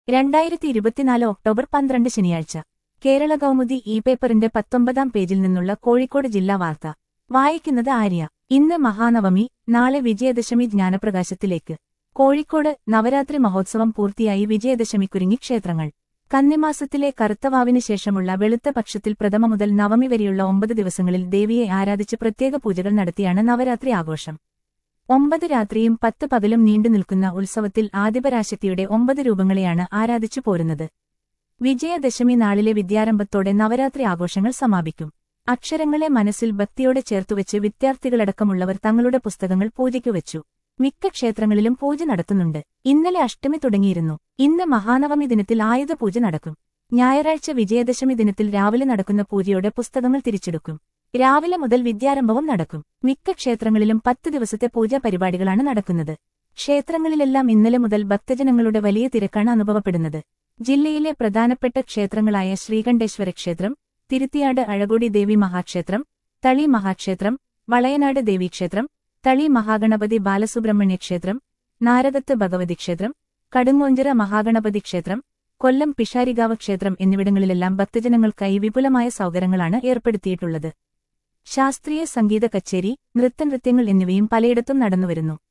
രണ്ടായിരത്തി ഇരുപത്തിനാല് ഒക്ടോബർ പന്ത്രണ്ട് ശനിയാഴ്ച കേരള കൗമുദി ഇ പേപ്പറിന്റെ പത്തൊമ്പതാം പേജിൽ നിന്നുള്ള കോഴിക്കോട് ജില്ലാ വാർത്ത വായിക്കുന്നത് ആര്യ ഇന്ന് മഹാനവമി നാളെ വിജയദശമി ജ്ഞാനപ്രകാശത്തിലേക്ക് കോഴിക്കോട് നവരാത്രി മഹോത്സവം പൂർത്തിയായി വിജയദശമിക്കുരുങ്ങി ക്ഷേത്രങ്ങൾ കന്നിമാസത്തിലെ കറുത്തവാവിന് ശേഷമുള്ള വെളുത്ത പക്ഷത്തിൽ പ്രഥമ മുതൽ നവമി വരെയുള്ള ഒമ്പത് ദിവസങ്ങളിൽ ദേവിയെ ആരാധിച്ച് പ്രത്യേക പൂജകൾ നടത്തിയാണ് നവരാത്രി ആഘോഷം ഒമ്പത് രാത്രിയും പത്ത് പകലും നീണ്ടു നിൽക്കുന്ന ഉത്സവത്തിൽ ആദിപരാശക്തിയുടെ ഒമ്പത് രൂപങ്ങളെയാണ് ആരാധിച്ചു പോരുന്നത് വിജയദശമി നാളിലെ വിദ്യാരംഭത്തോടെ നവരാത്രി ആഘോഷങ്ങൾ സമാപിക്കും അക്ഷരങ്ങളെ മനസ്സിൽ ഭക്തിയോടെ ചേർത്തുവെച്ച് വിദ്യാർത്ഥികളടക്കമുള്ളവർ തങ്ങളുടെ പുസ്തകങ്ങൾ പൂജയ്ക്കു വെച്ചു മിക്ക ക്ഷേത്രങ്ങളിലും പൂജ നടത്തുന്നുണ്ട് ഇന്നലെ അഷ്ടമി തുടങ്ങിയിരുന്നു ഇന്ന് മഹാനവമി ദിനത്തിൽ ആയുധ പൂജ നടക്കും ഞായറാഴ്ച വിജയദശമി ദിനത്തിൽ രാവിലെ നടക്കുന്ന പൂജയോടെ പുസ്തകങ്ങൾ തിരിച്ചെടുക്കും രാവിലെ മുതൽ വിദ്യാരംഭവും നടക്കും മിക്ക ക്ഷേത്രങ്ങളിലും പത്ത് ദിവസത്തെ പൂജാ പരിപാടികളാണ് നടക്കുന്നത് ക്ഷേത്രങ്ങളിലെല്ലാം ഇന്നലെ മുതൽ ഭക്തജനങ്ങളുടെ വലിയ തിരക്കാണ് അനുഭവപ്പെടുന്നത് ജില്ലയിലെ പ്രധാനപ്പെട്ട ക്ഷേത്രങ്ങളായ ശ്രീകണ്ഠേശ്വര ക്ഷേത്രം തിരുത്തിയാട് അഴകൊടി ദേവി മഹാക്ഷേത്രം തളി മഹാക്ഷേത്രം വളയനാട് ദേവീക്ഷേത്രം തളി മഹാഗണപതി ബാലസുബ്രഹ്മണ്യ ക്ഷേത്രം നാരകത്ത് ഭഗവതി ക്ഷേത്രം കടുങ്ങോഞ്ചിറ മഹാഗണപതി ക്ഷേത്രം കൊല്ലം പിഷാരികാവ് ക്ഷേത്രം എന്നിവിടങ്ങളിലെല്ലാം ഭക്തജനങ്ങൾക്കായി വിപുലമായ സൗകര്യങ്ങളാണ് ഏർപ്പെടുത്തിയിട്ടുള്ളത് ശാസ്ത്രീയ സംഗീത കച്ചേരി നൃത്തനൃത്യങ്ങൾ എന്നിവയും പലയിടത്തും നടന്നുവരുന്നു